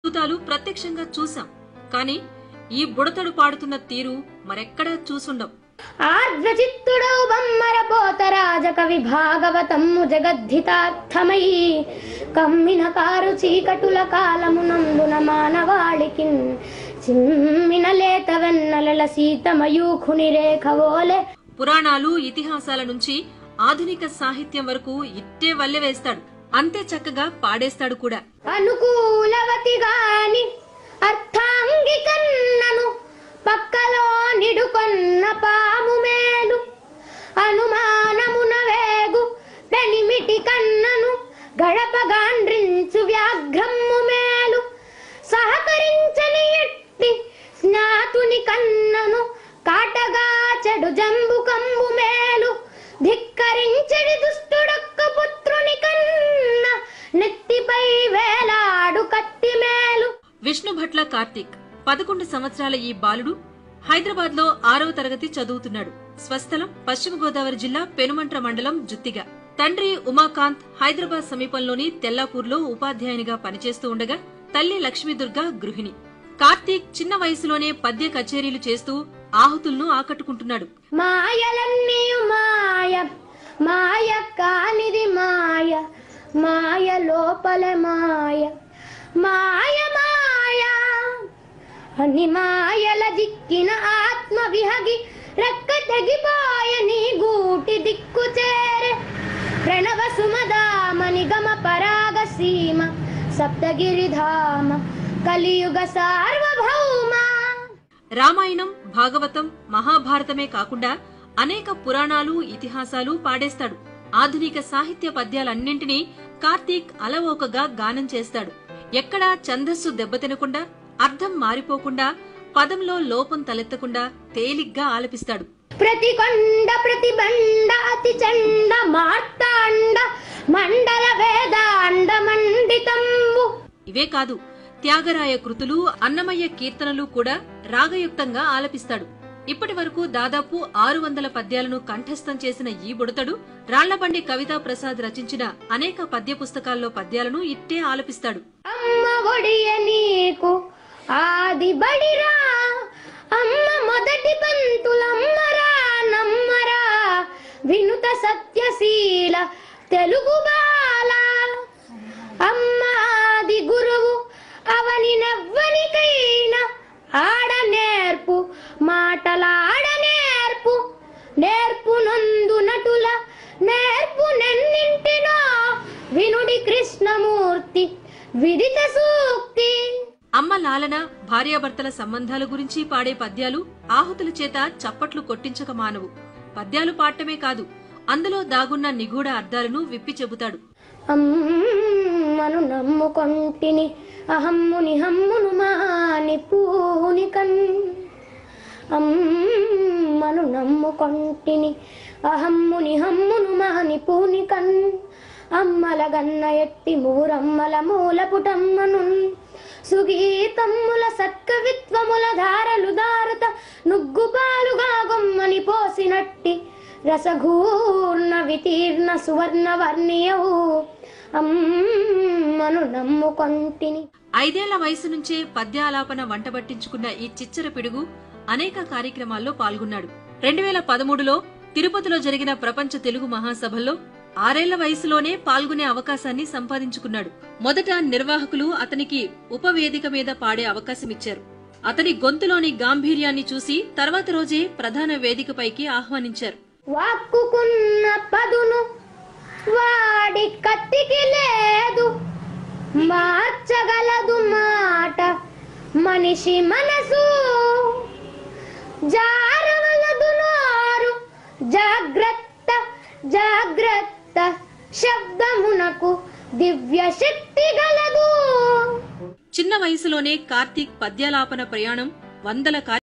అద్భుతాలు ప్రత్యక్షంగా చూసాం కానీ ఈ బుడతడు పాడుతున్న తీరు మరెక్కడా చూసుండం ఆర్ద్రచిత్తుడౌ బమ్మర పోతరాజ కవి భాగవతమ్ము జగద్ధితార్థమయి కమ్మిన కారు చీకటుల కాలమునందున మానవాళికి చిమ్మిన లేత వెన్నెలల సీతమయూఖుని రేఖవోలే పురాణాలు ఇతిహాసాల నుంచి ఆధునిక సాహిత్యం వరకు ఇట్టే వల్లె వేస్తాడు అంతే చక్కగా పాడేస్తాడు కూడా అనుకూలవతి గాని అర్థాంగి కన్నను పక్కలో నిడుకొన్న పాము మేలు అనుమానమున వేగు పెనిమిటి కన్నను గడప గాండ్రించు వ్యాఘ్రమ్ము మేలు సహకరించని ఎట్టి స్నాతుని కన్నను కాటగా చెడు జంబు కంబు మేలు ధిక్కరించడి దుష్టుడొక్క పుత్రుని కన్న నెత్తిపై వేలాడు కత్తి మేలు విష్ణు భట్ల కార్తీక్ పదకొండు సంవత్సరాల ఈ బాలుడు హైదరాబాద్ లో ఆరవ తరగతి చదువుతున్నాడు స్వస్థలం పశ్చిమ గోదావరి జిల్లా పెనుమంట్ర మండలం జుత్తిగా తండ్రి ఉమాకాంత్ హైదరాబాద్ సమీపంలోని తెల్లాపూర్లో ఉపాధ్యాయునిగా పనిచేస్తూ ఉండగా తల్లి లక్ష్మీదుర్గ గృహిణి కార్తీక్ చిన్న వయసులోనే పద్య కచేరీలు చేస్తూ ఆహుతులను ఆకట్టుకుంటున్నాడు మాయలన్నీ మాయ మాయ కానిది మాయ మాయ లోపల మాయ మాయ మాయ అని మాయల దిక్కిన ఆత్మ విహగి రెక్క తెగిపాయ నీ గూటి దిక్కు చేరే ప్రణవ సుమదామని గమ పరాగ సీమ సప్తగిరిధామ కలియుగ సార్వభౌమ రామాయణం భాగవతం మహాభారతమే కాకుండా అనేక పురాణాలు ఇతిహాసాలు పాడేస్తాడు ఆధునిక సాహిత్య పద్యాలన్నింటినీ కార్తీక్ అలవోకగా గానం చేస్తాడు ఎక్కడా ఛందస్సు దెబ్బతినకుండా అర్థం మారిపోకుండా పదంలో లోపం తలెత్తకుండా తేలిగ్గా ఆలపిస్తాడు ప్రతి కొండ ప్రతి బండ అతి చండ మార్తాండ మండల వేదాండ మండితంబు ఇవే కాదు త్యాగరాయ కృతులు అన్నమయ్య కీర్తనలు కూడా రాగయుక్తంగా ఆలపిస్తాడు ఇప్పటి వరకు దాదాపు ఆరు వందల పద్యాలను కంఠస్థం చేసిన ఈ బుడతడు రాళ్లబండి కవితా ప్రసాద్ రచించిన అనేక పద్య పుస్తకాల్లో పద్యాలను ఇట్టే ఆలపిస్తాడు అమ్మ ఒడియ నీకు ఆది బడిరా అమ్మ మొదటి పంతులమ్మరా నమ్మరా వినుత సత్యశీల తెలుగు బాల అమ్మ ఆది గురువు అవని నవ్వనికైనా ఆడ నేర్పు మాటలాడ నేర్పు నేర్పు నందు నటుల నేర్పు నెన్నింటినో వినుడి కృష్ణమూర్తి విదిత సూక్తి అమ్మ లాలన భార్యాభర్తల సంబంధాల గురించి పాడే పద్యాలు ఆహుతుల చేత చప్పట్లు కొట్టించక మానవు పద్యాలు పాడటమే కాదు అందులో దాగున్న నిగూఢ అర్థాలను విప్పి చెబుతాడు అమ్మను నమ్ముకొంటిని అహమ్ముని హమ్మును మాని పూనికన్ అమ్మను నమ్ముకొంటిని అహమ్ముని హమ్మును మాని పూనికన్ అమ్మల గన్న ఎట్టి మూరమ్మల మూల పుటమ్మను సుగీతమ్ముల సత్కవిత్వముల ధారలు దారుత నుగ్గుపాలుగా గొమ్మని పోసినట్టి రసఘూర్ణ వితీర్ణ సువర్ణ వర్ణియవు అమ్మను నమ్ముకొంటిని ఐదేళ్ల వయసు నుంచే పద్యాలాపన వంటబట్టించుకున్న ఈ చిచ్చర పిడుగు అనేక కార్యక్రమాల్లో పాల్గొన్నాడు రెండు వేల పదమూడులో తిరుపతిలో జరిగిన ప్రపంచ తెలుగు మహాసభల్లో ఆరేళ్ల వయసులోనే పాల్గొనే అవకాశాన్ని సంపాదించుకున్నాడు మొదట నిర్వాహకులు అతనికి ఉపవేదిక మీద పాడే అవకాశమిచ్చారు అతని గొంతులోని గాంభీర్యాన్ని చూసి తర్వాత రోజే ప్రధాన వేదికపైకి ఆహ్వానించారు వాక్కుకున్న పదును వాడి కత్తికి లేదు మార్చగలదు మాట మనిషి మనసు జారవలదు నోరు జాగ్రత్త జాగ్రత్త శబ్దమునకు దివ్య శక్తి గలదు చిన్న వయసులోనే కార్తీక్ పద్యాలాపన ప్రయాణం వందల